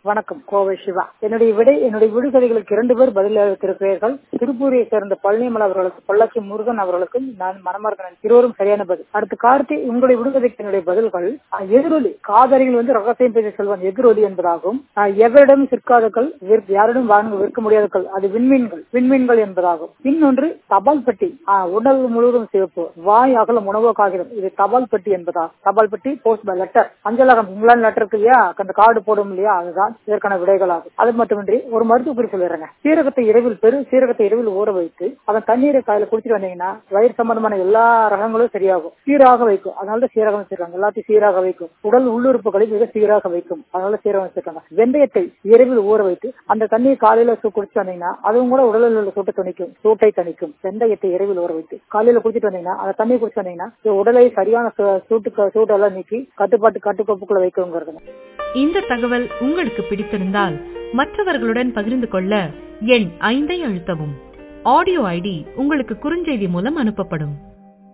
வணக்கம் கோவை சிவா என்னுடைய விடை என்னுடைய விடுகதைகளுக்கு இரண்டு பேர் பதில் அளித்திருக்கிறீர்கள் திருப்பூரை சேர்ந்த பழனிமலை அவர்களுக்கும் பொள்ளாச்சி முருகன் அவர்களுக்கும் நான் மனமார்ந்த இருவரும் சரியான பதில் அடுத்து கார்த்தி உங்களுடைய விடுகதைக்கு என்னுடைய பதில்கள் அஹ், எதிரொலி காதலிகள் வந்து ரகசியம் பேசி செல்வன் எதிரொலி என்பதாகும் அஹ், எவரிடம் சிற்காதக்கள் விற்- யாரிடம் வாங்க விற்க முடியாதக்கள் அது விண்மீன்கள் விண்மீன்கள் என்பதாகும் இன்னொன்று தபால் பெட்டி அஹ், உடல் முழுவதும் சிவப்பு வாய் அகலம் உணவோ காகிதம் இது தபால் பெட்டி என்பதா தபால் பெட்டி போஸ்ட் பை லெட்டர் அஞ்சலகம் இங்கிலாந்து லெட்டர் இருக்கு இல்லையா அந்த கார்டு போடும் இல்லையா அதுதான் இதற்கான விடைகளாகும் அது மட்டுமின்றி ஒரு மருத்துவ குறிப்பு சொல்லிடுறேங்க சீரகத்தை இரவில் பெரு சீரகத்தை இரவில் ஊற வைத்து அதன் தண்ணீரை காலையில குடிச்சிட்டு வந்தீங்கன்னா வயிறு சம்பந்தமான எல்லா ரகங்களும் சரியாகும் சீராக வைக்கும் அதனால தான் சீரகம் வச்சிருக்காங்க எல்லாத்தையும் சீராக வைக்கும் உடல் உள்ளுறுப்புகளை மிக சீராக வைக்கும் அதனால சீரகம் வச்சிருக்காங்க வெந்தயத்தை இரவில் ஊற வைத்து அந்த தண்ணீர் காலையில சு- குடிச்சிட்டு வந்தீங்கன்னா அதுவும் கூட உடலில் உள்ள சூட்டை தணிக்கும் சூட்டை தணிக்கும் வெந்தயத்தை இரவில் ஊற வைத்து காலையில குடிச்சிட்டு வந்தீங்கன்னா அந்த தண்ணீர் குடிச்சிட்டு வந்தீங்கன்னா இது உடலை சரியான சு- சூட்டுக்கு சூட்டெல்லாம் நீக்கி கட்டுப்பாட்டு கட்டுக்கோப்புக்குள்ள வைக்குங்கிறது இந்த தகவல் உங்களுக்கு பிடித்திருந்தால் மற்றவர்களுடன் பகிர்ந்து கொள்ள எண் ஐந்தை அழுத்தவும் ஆடியோ ஐடி உங்களுக்கு குறுஞ்செய்தி மூலம் அனுப்பப்படும்